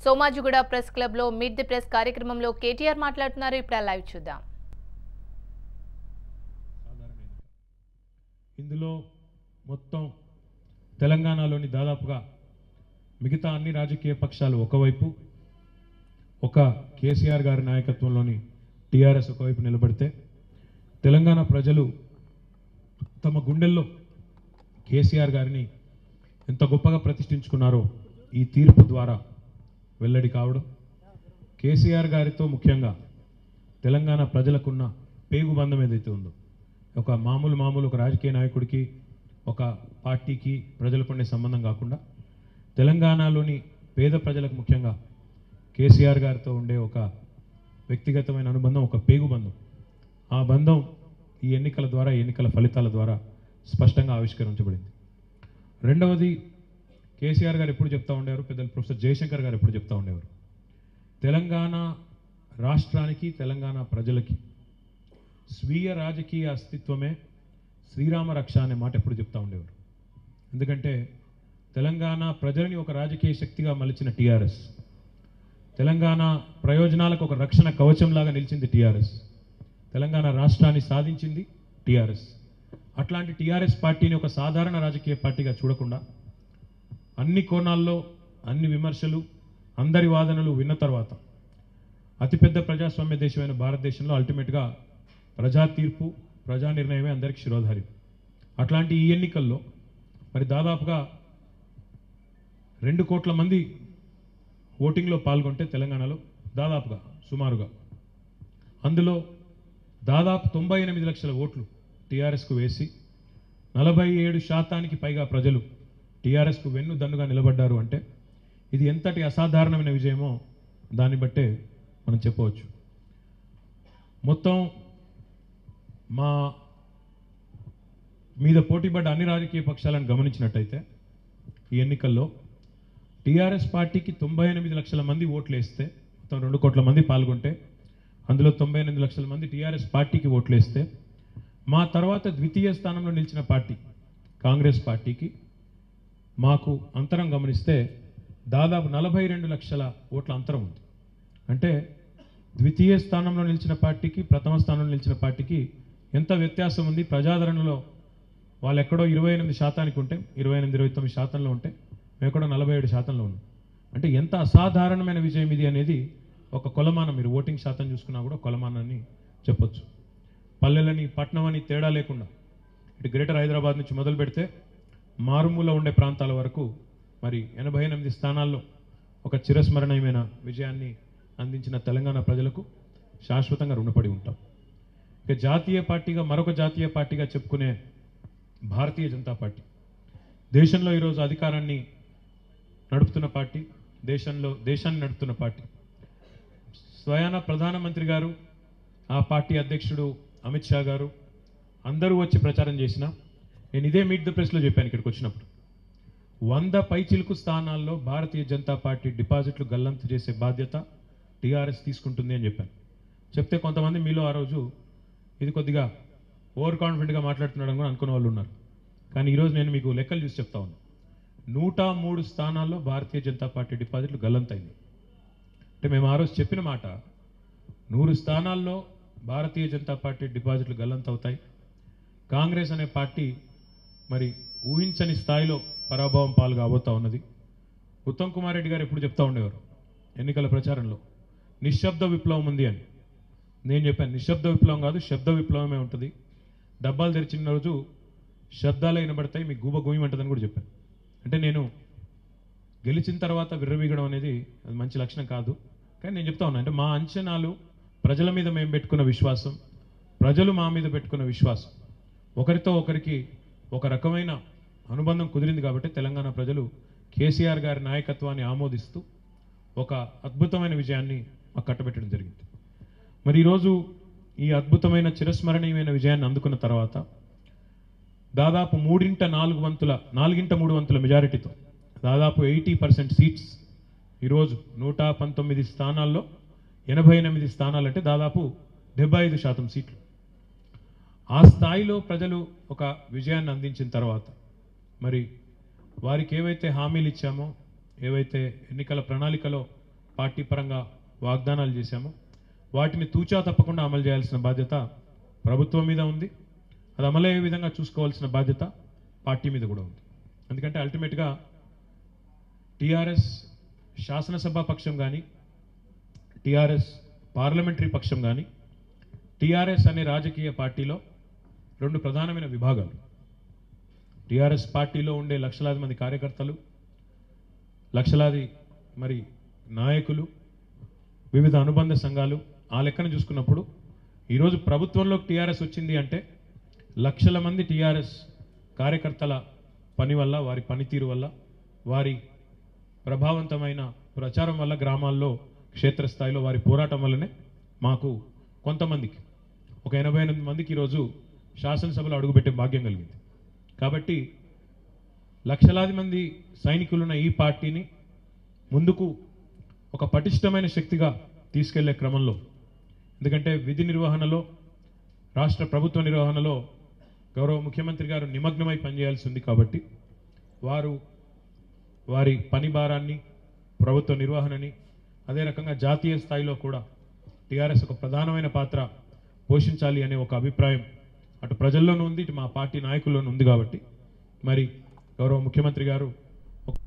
Somajiguda press club లో meet the press కార్యక్రమంలో కేటీఆర్ మాట్లాడుతున్నారు ఇప్పుడు ఆ లైవ్ చూద్దాం సాధారణ ఎన్నిక ఇందులో మొత్తం తెలంగాణలోని దాదాపుగా మిగతా అన్ని రాజకీయ పక్షాలు ఒకవైపు ఒక కేసీఆర్ గారి నాయకత్వంలోని టీఆర్ఎస్ ఒకవైపు నిలబడితే తెలంగాణ ప్రజలు తమ గుండెల్లో కేసీఆర్ గారిని ఎంత గొప్పగా ప్రతిష్ఠించుకున్నారో ఈ తీర్పు ద్వారా వెల్లడి కావడం కేసీఆర్ గారితో ముఖ్యంగా తెలంగాణ ప్రజలకున్న పేగు బంధం ఏదైతే ఉందో ఒక మామూలు మామూలు ఒక రాజకీయ నాయకుడికి ఒక పార్టీకి ప్రజలకు ఉండే సంబంధం కాకుండా తెలంగాణలోని పేద ప్రజలకు ముఖ్యంగా కేసీఆర్ గారితో ఉండే ఒక వ్యక్తిగతమైన అనుబంధం ఒక పేగు బంధం ఆ బంధం ఈ ఎన్నికల ద్వారా ఈ ఎన్నికల ఫలితాల ద్వారా స్పష్టంగా ఆవిష్కరించబడింది రెండవది కేసీఆర్ గారు ఎప్పుడు చెప్తా ఉండేవారు పెద్దలు ప్రొఫెసర్ జయశంకర్ గారు ఎప్పుడు చెప్తా ఉండేవారు తెలంగాణ రాష్ట్రానికి తెలంగాణ ప్రజలకి స్వీయ రాజకీయ అస్తిత్వమే శ్రీరామ రక్ష అనే మాట ఎప్పుడు చెప్తా ఉండేవారు ఎందుకంటే తెలంగాణ ప్రజలని ఒక రాజకీయ శక్తిగా మలిచిన టీఆర్ఎస్ తెలంగాణ ప్రయోజనాలకు ఒక రక్షణ కవచంలాగా నిలిచింది టీఆర్ఎస్ తెలంగాణ రాష్ట్రాన్ని సాధించింది టీఆర్ఎస్ అట్లాంటి టీఆర్ఎస్ పార్టీని ఒక సాధారణ రాజకీయ పార్టీగా చూడకుండా అన్ని కోణాల్లో అన్ని విమర్శలు అందరి వాదనలు విన్న తర్వాత అతిపెద్ద ప్రజాస్వామ్య దేశమైన భారతదేశంలో అల్టిమేట్గా ప్రజా తీర్పు ప్రజా నిర్ణయమే అందరికి శిరోధారి అట్లాంటి ఈ ఎన్నికల్లో మరి దాదాపుగా రెండు కోట్ల మంది ఓటింగ్లో పాల్గొంటే తెలంగాణలో దాదాపుగా సుమారుగా అందులో దాదాపు తొంభై ఎనిమిది లక్షల ఓట్లు టీఆర్ఎస్కు వేసి నలభై ఏడు శాతానికి పైగా ప్రజలు టీఆర్ఎస్కు వెన్ను దన్నుగా నిలబడ్డారు అంటే ఇది ఎంతటి అసాధారణమైన విజయమో దాన్ని బట్టే మనం చెప్పవచ్చు మొత్తం మా మీద పోటీపడ్డ అన్ని రాజకీయ పక్షాలను గమనించినట్టయితే ఈ ఎన్నికల్లో టీఆర్ఎస్ పార్టీకి తొంభై ఎనిమిది లక్షల మంది ఓట్లు వేస్తే మొత్తం రెండు కోట్ల మంది పాల్గొంటే అందులో తొంభై ఎనిమిది లక్షల మంది టీఆర్ఎస్ పార్టీకి ఓట్లు వేస్తే మా తర్వాత ద్వితీయ స్థానంలో నిలిచిన పార్టీ కాంగ్రెస్ పార్టీకి మాకు అంతరం గమనిస్తే దాదాపు నలభై రెండు లక్షల ఓట్ల అంతరం ఉంది అంటే ద్వితీయ స్థానంలో నిలిచిన పార్టీకి ప్రథమ స్థానంలో నిలిచిన పార్టీకి ఎంత వ్యత్యాసం ఉంది ప్రజాదరణలో వాళ్ళు ఎక్కడో ఇరవై ఎనిమిది శాతానికి ఉంటే ఇరవై ఎనిమిది ఇరవై తొమ్మిది శాతంలో ఉంటే మేము ఎక్కడో నలభై ఏడు శాతంలో ఉన్నాం అంటే ఎంత అసాధారణమైన విజయం ఇది అనేది ఒక కొలమానం మీరు ఓటింగ్ శాతం చూసుకున్నా కూడా కొలమానాన్ని చెప్పొచ్చు పల్లెలని పట్నం అని తేడా లేకుండా ఇటు గ్రేటర్ హైదరాబాద్ నుంచి మొదలు పెడితే మారుమూల ఉండే ప్రాంతాల వరకు మరి ఎనభై ఎనిమిది స్థానాల్లో ఒక చిరస్మరణీయమైన విజయాన్ని అందించిన తెలంగాణ ప్రజలకు శాశ్వతంగా రుణపడి ఉంటాం ఇక జాతీయ పార్టీగా మరొక జాతీయ పార్టీగా చెప్పుకునే భారతీయ జనతా పార్టీ దేశంలో ఈరోజు అధికారాన్ని నడుపుతున్న పార్టీ దేశంలో దేశాన్ని నడుపుతున్న పార్టీ స్వయాన ప్రధానమంత్రి గారు ఆ పార్టీ అధ్యక్షుడు అమిత్ షా గారు అందరూ వచ్చి ప్రచారం చేసిన నేను ఇదే మీట్ ద ప్రెస్లో చెప్పాను ఇక్కడికి వచ్చినప్పుడు వంద పైచిలుకు స్థానాల్లో భారతీయ జనతా పార్టీ డిపాజిట్లు గల్లంతు చేసే బాధ్యత టీఆర్ఎస్ తీసుకుంటుంది అని చెప్పాను చెప్తే కొంతమంది మీలో ఆ రోజు ఇది కొద్దిగా ఓవర్ కాన్ఫిడెంట్గా మాట్లాడుతున్నాడని కూడా అనుకునే వాళ్ళు ఉన్నారు కానీ ఈరోజు నేను మీకు లెక్కలు చూసి చెప్తా ఉన్నాను నూట మూడు స్థానాల్లో భారతీయ జనతా పార్టీ డిపాజిట్లు గల్లంతైంది అంటే మేము ఆ రోజు చెప్పిన మాట నూరు స్థానాల్లో భారతీయ జనతా పార్టీ డిపాజిట్లు గల్లంతవుతాయి కాంగ్రెస్ అనే పార్టీ మరి ఊహించని స్థాయిలో పరాభవం పాలు కాబోతా ఉన్నది ఉత్తమ్ కుమార్ రెడ్డి గారు ఎప్పుడు చెప్తా ఉండేవారు ఎన్నికల ప్రచారంలో నిశ్శబ్ద విప్లవం ఉంది అని నేను చెప్పాను నిశ్శబ్ద విప్లవం కాదు శబ్ద విప్లవమే ఉంటుంది డబ్బాలు తెరిచిన రోజు శబ్దాలే వినబడతాయి మీకు గూబ గూయమంటుందని కూడా చెప్పాను అంటే నేను గెలిచిన తర్వాత విర్రవీగడం అనేది అది మంచి లక్షణం కాదు కానీ నేను చెప్తా ఉన్నా అంటే మా అంచనాలు ప్రజల మీద మేము పెట్టుకున్న విశ్వాసం ప్రజలు మా మీద పెట్టుకున్న విశ్వాసం ఒకరితో ఒకరికి ఒక రకమైన అనుబంధం కుదిరింది కాబట్టి తెలంగాణ ప్రజలు కేసీఆర్ గారి నాయకత్వాన్ని ఆమోదిస్తూ ఒక అద్భుతమైన విజయాన్ని మాకు కట్టబెట్టడం జరిగింది మరి ఈరోజు ఈ అద్భుతమైన చిరస్మరణీయమైన విజయాన్ని అందుకున్న తర్వాత దాదాపు మూడింట నాలుగు వంతుల నాలుగింట మూడు వంతుల మెజారిటీతో దాదాపు ఎయిటీ పర్సెంట్ సీట్స్ ఈరోజు నూట పంతొమ్మిది స్థానాల్లో ఎనభై ఎనిమిది స్థానాలు అంటే దాదాపు డెబ్బై ఐదు శాతం సీట్లు ఆ స్థాయిలో ప్రజలు ఒక విజయాన్ని అందించిన తర్వాత మరి వారికి ఏవైతే హామీలు ఇచ్చామో ఏవైతే ఎన్నికల ప్రణాళికలో పార్టీ పరంగా వాగ్దానాలు చేశామో వాటిని తూచా తప్పకుండా అమలు చేయాల్సిన బాధ్యత ప్రభుత్వం మీద ఉంది అది అమలయ్యే విధంగా చూసుకోవాల్సిన బాధ్యత పార్టీ మీద కూడా ఉంది ఎందుకంటే అల్టిమేట్గా టీఆర్ఎస్ శాసనసభ పక్షం కానీ టీఆర్ఎస్ పార్లమెంటరీ పక్షం కానీ టీఆర్ఎస్ అనే రాజకీయ పార్టీలో రెండు ప్రధానమైన విభాగాలు టీఆర్ఎస్ పార్టీలో ఉండే లక్షలాది మంది కార్యకర్తలు లక్షలాది మరి నాయకులు వివిధ అనుబంధ సంఘాలు ఆ లెక్కన చూసుకున్నప్పుడు ఈరోజు ప్రభుత్వంలోకి టీఆర్ఎస్ వచ్చింది అంటే లక్షల మంది టీఆర్ఎస్ కార్యకర్తల పని వల్ల వారి పనితీరు వల్ల వారి ప్రభావవంతమైన ప్రచారం వల్ల గ్రామాల్లో క్షేత్రస్థాయిలో వారి పోరాటం వల్లనే మాకు కొంతమందికి ఒక ఎనభై ఎనిమిది మందికి ఈరోజు శాసనసభలో అడుగుపెట్టే భాగ్యం కలిగింది కాబట్టి లక్షలాది మంది సైనికులున్న ఈ పార్టీని ముందుకు ఒక పటిష్టమైన శక్తిగా తీసుకెళ్లే క్రమంలో ఎందుకంటే విధి నిర్వహణలో రాష్ట్ర ప్రభుత్వ నిర్వహణలో గౌరవ ముఖ్యమంత్రి గారు నిమగ్నమై పనిచేయాల్సి ఉంది కాబట్టి వారు వారి పని భారాన్ని ప్రభుత్వ నిర్వహణని అదే రకంగా జాతీయ స్థాయిలో కూడా టీఆర్ఎస్ ఒక ప్రధానమైన పాత్ర పోషించాలి అనే ఒక అభిప్రాయం అటు ప్రజల్లోనూ ఉంది ఇటు మా పార్టీ నాయకుల్లోనూ ఉంది కాబట్టి మరి గౌరవ ముఖ్యమంత్రి గారు ఒక-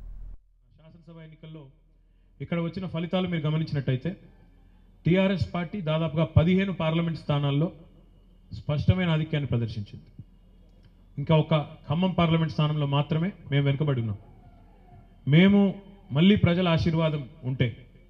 శాసనసభ ఎన్నికల్లో ఇక్కడ వచ్చిన ఫలితాలు మీరు గమనించినట్టయితే టీఆర్ఎస్ పార్టీ దాదాపుగా పదిహేను పార్లమెంట్ స్థానాల్లో స్పష్టమైన ఆధిక్యాన్ని ప్రదర్శించింది ఇంకా ఒక ఖమ్మం పార్లమెంట్ స్థానంలో మాత్రమే మేము వెనుకబడి ఉన్నాం మేము మళ్ళీ ప్రజల ఆశీర్వాదం ఉంటే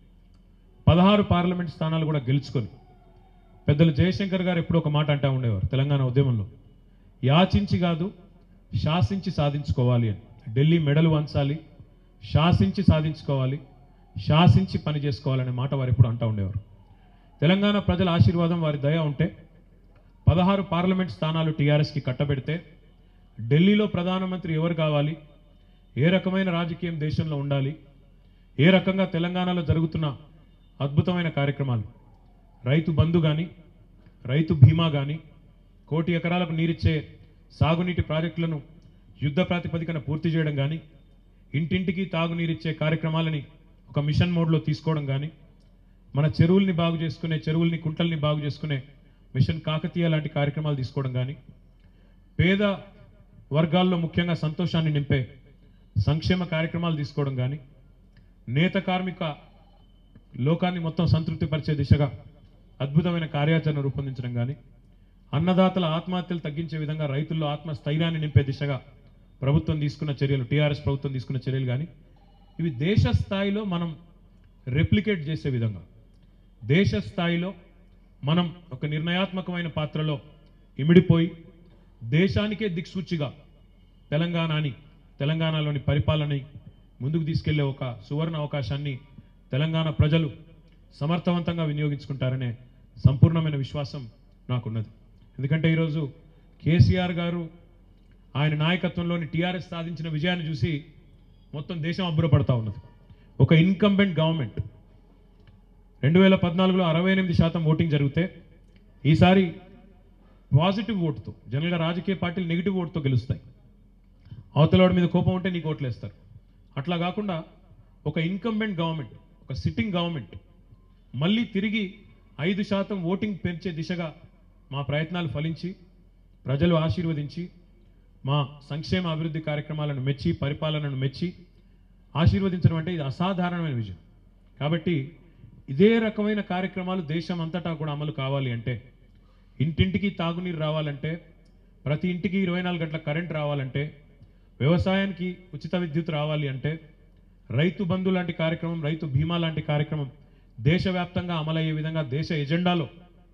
పదహారు పార్లమెంట్ స్థానాలు కూడా గెలుచుకొని పెద్దలు జయశంకర్ గారు ఎప్పుడూ ఒక మాట అంటా ఉండేవారు తెలంగాణ ఉద్యమంలో యాచించి కాదు శాసించి సాధించుకోవాలి అని ఢిల్లీ మెడలు వంచాలి శాసించి సాధించుకోవాలి శాసించి పని చేసుకోవాలనే మాట వారు ఎప్పుడు అంటా ఉండేవారు తెలంగాణ ప్రజల ఆశీర్వాదం వారి దయ ఉంటే పదహారు పార్లమెంట్ స్థానాలు టీఆర్ఎస్కి కట్టబెడితే ఢిల్లీలో ప్రధానమంత్రి ఎవరు కావాలి ఏ రకమైన రాజకీయం దేశంలో ఉండాలి ఏ రకంగా తెలంగాణలో జరుగుతున్న అద్భుతమైన కార్యక్రమాలు రైతు బంధు కానీ రైతు బీమా కానీ కోటి ఎకరాలకు నీరిచ్చే సాగునీటి ప్రాజెక్టులను యుద్ధ ప్రాతిపదికన పూర్తి చేయడం కానీ ఇంటింటికి తాగునీరిచ్చే కార్యక్రమాలని ఒక మిషన్ మోడ్లో తీసుకోవడం కానీ మన చెరువుల్ని బాగు చేసుకునే చెరువుల్ని కుంటల్ని బాగు చేసుకునే మిషన్ కాకతీయ లాంటి కార్యక్రమాలు తీసుకోవడం కానీ పేద వర్గాల్లో ముఖ్యంగా సంతోషాన్ని నింపే సంక్షేమ కార్యక్రమాలు తీసుకోవడం కానీ నేత కార్మిక లోకాన్ని మొత్తం సంతృప్తిపరిచే దిశగా అద్భుతమైన కార్యాచరణ రూపొందించడం కానీ అన్నదాతల ఆత్మహత్యలు తగ్గించే విధంగా రైతుల్లో ఆత్మస్థైర్యాన్ని నింపే దిశగా ప్రభుత్వం తీసుకున్న చర్యలు టీఆర్ఎస్ ప్రభుత్వం తీసుకున్న చర్యలు కానీ ఇవి దేశ స్థాయిలో మనం రెప్లికేట్ చేసే విధంగా దేశ స్థాయిలో మనం ఒక నిర్ణయాత్మకమైన పాత్రలో ఇమిడిపోయి దేశానికే దిక్సూచిగా తెలంగాణని తెలంగాణలోని పరిపాలనని ముందుకు తీసుకెళ్లే ఒక సువర్ణ అవకాశాన్ని తెలంగాణ ప్రజలు సమర్థవంతంగా వినియోగించుకుంటారనే సంపూర్ణమైన విశ్వాసం నాకున్నది ఎందుకంటే ఈరోజు కేసీఆర్ గారు ఆయన నాయకత్వంలోని టీఆర్ఎస్ సాధించిన విజయాన్ని చూసి మొత్తం దేశం అబ్బురపడతా ఉన్నది ఒక ఇన్కంబెంట్ గవర్నమెంట్ రెండు వేల పద్నాలుగులో అరవై ఎనిమిది శాతం ఓటింగ్ జరిగితే ఈసారి పాజిటివ్ ఓటుతో జనరల్గా రాజకీయ పార్టీలు నెగిటివ్ ఓటుతో గెలుస్తాయి అవతలవాడి మీద కోపం ఉంటే నీకు ఓట్లేస్తారు అట్లా కాకుండా ఒక ఇన్కంబెంట్ గవర్నమెంట్ ఒక సిట్టింగ్ గవర్నమెంట్ మళ్ళీ తిరిగి ఐదు శాతం ఓటింగ్ పెంచే దిశగా మా ప్రయత్నాలు ఫలించి ప్రజలు ఆశీర్వదించి మా సంక్షేమ అభివృద్ధి కార్యక్రమాలను మెచ్చి పరిపాలనను మెచ్చి ఆశీర్వదించడం అంటే ఇది అసాధారణమైన విజయం కాబట్టి ఇదే రకమైన కార్యక్రమాలు దేశం అంతటా కూడా అమలు కావాలి అంటే ఇంటింటికి తాగునీరు రావాలంటే ప్రతి ఇంటికి ఇరవై నాలుగు గంటల కరెంట్ రావాలంటే వ్యవసాయానికి ఉచిత విద్యుత్ రావాలి అంటే రైతు బంధు లాంటి కార్యక్రమం రైతు బీమా లాంటి కార్యక్రమం దేశవ్యాప్తంగా అమలయ్యే విధంగా దేశ ఎజెండాలో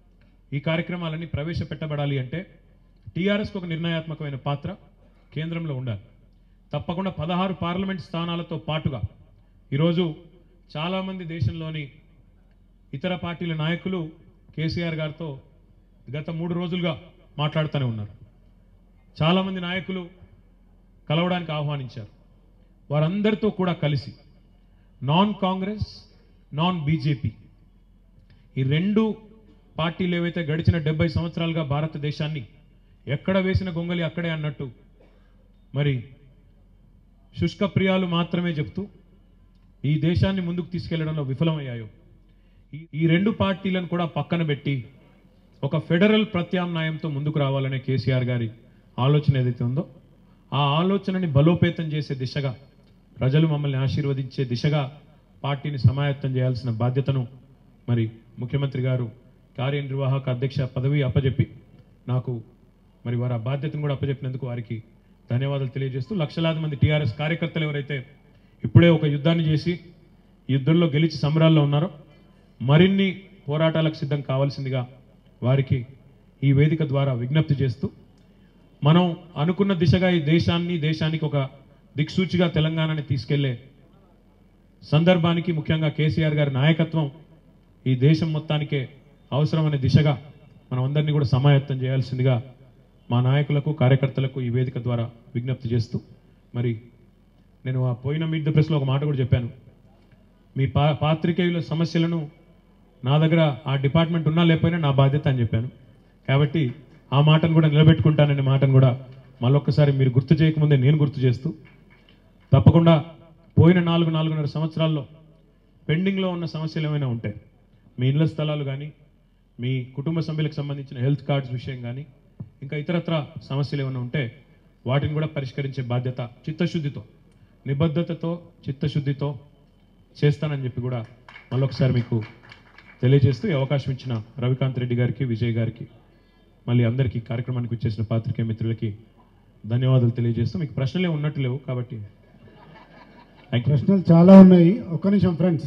ఈ కార్యక్రమాలన్నీ ప్రవేశపెట్టబడాలి అంటే టీఆర్ఎస్కి ఒక నిర్ణయాత్మకమైన పాత్ర కేంద్రంలో ఉండాలి తప్పకుండా పదహారు పార్లమెంట్ స్థానాలతో పాటుగా ఈరోజు చాలామంది దేశంలోని ఇతర పార్టీల నాయకులు కేసీఆర్ గారితో గత మూడు రోజులుగా మాట్లాడుతూనే ఉన్నారు చాలామంది నాయకులు కలవడానికి ఆహ్వానించారు వారందరితో కూడా కలిసి నాన్ కాంగ్రెస్ నాన్ బీజేపీ ఈ రెండు పార్టీలు ఏవైతే గడిచిన డెబ్బై సంవత్సరాలుగా భారతదేశాన్ని ఎక్కడ వేసిన గొంగలి అక్కడే అన్నట్టు మరి శుష్క ప్రియాలు మాత్రమే చెప్తూ ఈ దేశాన్ని ముందుకు తీసుకెళ్లడంలో విఫలమయ్యాయో ఈ- ఈ రెండు పార్టీలను కూడా పక్కన పెట్టి ఒక ఫెడరల్ ప్రత్యామ్నాయంతో ముందుకు రావాలనే కేసీఆర్ గారి ఆలోచన ఏదైతే ఉందో ఆ ఆలోచనని బలోపేతం చేసే దిశగా ప్రజలు మమ్మల్ని ఆశీర్వదించే దిశగా పార్టీని సమాయత్తం చేయాల్సిన బాధ్యతను మరి ముఖ్యమంత్రి గారు కార్యనిర్వాహక అధ్యక్ష పదవి అప్పజెప్పి నాకు మరి వారి ఆ బాధ్యతను కూడా అప్పజెప్పినందుకు వారికి ధన్యవాదాలు తెలియజేస్తూ లక్షలాది మంది టీఆర్ఎస్ కార్యకర్తలు ఎవరైతే ఇప్పుడే ఒక యుద్ధాన్ని చేసి ఈ యుద్ధంలో గెలిచి సంబరాల్లో ఉన్నారో మరిన్ని పోరాటాలకు సిద్ధం కావాల్సిందిగా వారికి ఈ వేదిక ద్వారా విజ్ఞప్తి చేస్తూ మనం అనుకున్న దిశగా ఈ దేశాన్ని దేశానికి ఒక దిక్సూచిగా తెలంగాణని తీసుకెళ్లే సందర్భానికి ముఖ్యంగా కేసీఆర్ గారి నాయకత్వం ఈ దేశం మొత్తానికే అవసరమనే దిశగా మనం అందరినీ కూడా సమాయత్తం చేయాల్సిందిగా మా నాయకులకు కార్యకర్తలకు ఈ వేదిక ద్వారా విజ్ఞప్తి చేస్తూ మరి నేను ఆ పోయిన మీట్ ద ప్రెస్లో ఒక మాట కూడా చెప్పాను మీ పా పాత్రికేయుల సమస్యలను నా దగ్గర ఆ డిపార్ట్మెంట్ ఉన్నా లేకపోయినా నా బాధ్యత అని చెప్పాను కాబట్టి ఆ మాటను కూడా నిలబెట్టుకుంటాననే మాటను కూడా మళ్ళొక్కసారి మీరు గుర్తు చేయకముందే నేను గుర్తు చేస్తూ తప్పకుండా పోయిన నాలుగు నాలుగున్నర సంవత్సరాల్లో పెండింగ్లో ఉన్న సమస్యలు ఏమైనా ఉంటాయి మీ ఇళ్ల స్థలాలు కానీ మీ కుటుంబ సభ్యులకు సంబంధించిన హెల్త్ కార్డ్స్ విషయం కానీ ఇంకా ఇతరత్ర సమస్యలు ఏమైనా ఉంటే వాటిని కూడా పరిష్కరించే బాధ్యత చిత్తశుద్ధితో నిబద్ధతతో చిత్తశుద్ధితో చేస్తానని చెప్పి కూడా మళ్ళొకసారి మీకు తెలియజేస్తూ ఈ అవకాశం ఇచ్చిన రవికాంత్ రెడ్డి గారికి విజయ్ గారికి మళ్ళీ అందరికీ కార్యక్రమానికి వచ్చేసిన పాత్రికేయ మిత్రులకి ధన్యవాదాలు తెలియజేస్తూ మీకు ప్రశ్నలే ఉన్నట్టు లేవు కాబట్టి థ్యాంక్ యూ ప్రశ్నలు చాలా ఉన్నాయి ఒక్క నిమిషం ఫ్రెండ్స్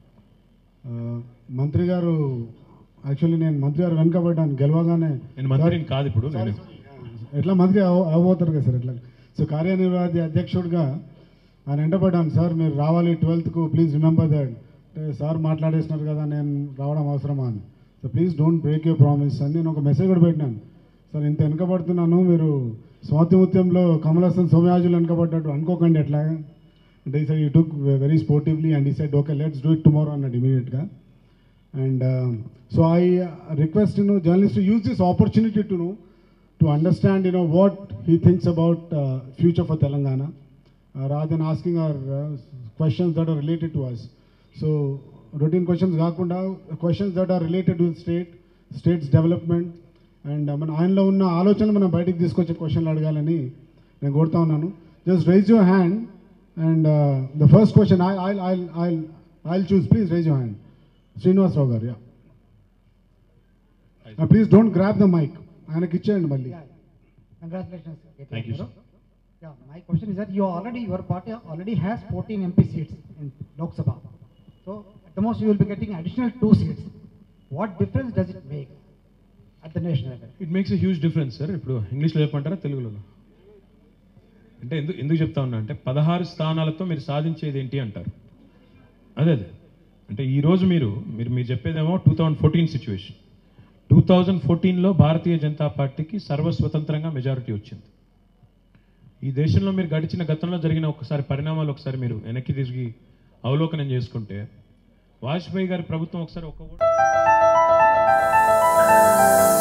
మంత్రి గారు యాక్చువల్లీ నేను మంత్రి గారు వెనకబడ్డాను గెలవగానే నేను మంత్రిని కాదు ఇప్పుడు నేను ఎట్లా మంత్రి అవ- అవ్వబోతారు కదా సార్ ఎట్లా సో కార్యనిర్వాహి అధ్యక్షుడిగా ఆయన వెంటబడ్డాను సార్ మీరు రావాలి ట్వెల్త్కు ప్లీజ్ రిమెంబర్ దట్ అంటే సార్ మాట్లాడేసినారు కదా నేను రావడం అవసరమా అని so please don't break your promise అని నేను ఒక మెసేజ్ కూడా పెట్టినాను సార్ ఇంత వెనకబడుతున్నాను మీరు స్వాతిముత్యంలో కమల్ హాసన్ సోమయాజులు వెనకబడ్డట్టు అనుకోకండి ఎట్లా అంటే sir you took very sportively and he said okay let's do it tomorrow అన్నాడు ఇమీడియట్గా and so I request you no journalist to use this opportunity to no to understand you know what he thinks about uh, future for Telangana uh, rather than asking our uh, questions that are related to us. So routine questions కాకుండా questions that are related to the state, state's development and మన ఆయనలో ఉన్న ఆలోచనలు మనం బయటికి తీసుకొచ్చే క్వశ్చన్లు అడగాలని నేను కోరుతా ఉన్నాను just raise your hand and the first question I I I I I choose please raise your hand Srinivasarao గారు yeah please don't grab the mic ఆయనకి ఇచ్చేయండి మళ్ళీ Yeah. Congratulations. KTR Thank you, Garu. sir. Yeah, my question is that you already, your party already has 14 MP seats in Lok Sabha. So at the most you will be getting additional two seats. What difference does it make at the national level? It makes a huge difference sir ఇప్పుడు ఇంగ్లీష్లో చెప్పమంటారా తెలుగులో అంటే ఎందుకు ఎందుకు చెప్తా ఉన్నా అంటే పదహారు స్థానాలతో మీరు సాధించేది ఏంటి అంటారు అదే అదే అంటే ఈ రోజు మీరు మీరు మీరు చెప్పేదేమో two thousand fourteen situation two thousand ఫోర్టీన్లో భారతీయ జనతా పార్టీకి సర్వస్వతంత్రంగా మెజారిటీ వచ్చింది ఈ దేశంలో మీరు గడిచిన గతంలో జరిగిన ఒకసారి పరిణామాలు ఒకసారి మీరు వెనక్కి తిరిగి అవలోకనం చేసుకుంటే వాజ్పేయి గారి ప్రభుత్వం ఒకసారి ఒక ఓటు